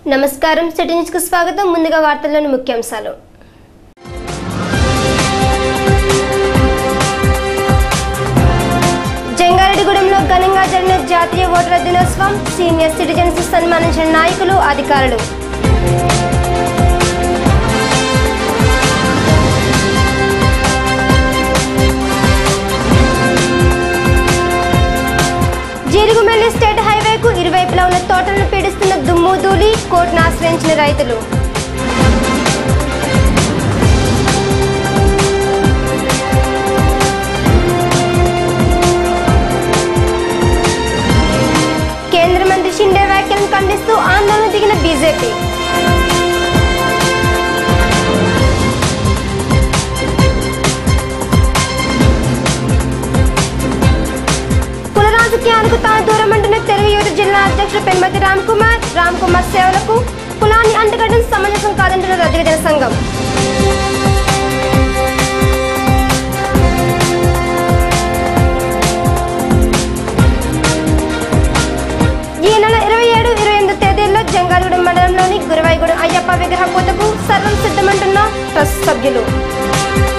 నమస్కారం city news కు స్వాగతం ముందుగా వార్తల్లోని ముఖ్యాంశాలు జంగారెడ్డిగూడెంలో ఘనంగా జరిగిన జాతీయ ఓటర్ల దినోత్సవం సీనియర్ సిటిజన్స్ సన్మానించిన నాయకులు అధికారులు జీరుగుమెల్లి స్టేట్ హైవేకు ఇరువైపులా ఉన్న తోటలను పీడిస్తున్న దుమ్ము ధూళి కోర్టును ఆశ్రయించిన రైతులు కేంద్ర మంత్రి షిండే వ్యాఖ్యలను ఖండిస్తూ ఆందోళన దిగిన బీజేపీ కుల రాజకీయాలకు తాను దూరం అంటున్న తెలుగు యువత జిల్లా అధ్యక్షుడు పెన్మతి రామ్ కుమార్ రామ్ కుమార్ సేవలకు కులాన్ని అంటగట్టడం సమంజసం కాదంటున్న రజగజన సంఘం ఈ నెల ఇరవై ఏడు ఇరవై ఎనిమిది తేదీల్లో జంగాలగూడెం మండలంలోని గురువాయిగూడెం అయ్యప్ప విగ్రహ పూతకు సర్వం సిద్ధమంటున్న ట్రస్ట్ సభ్యులు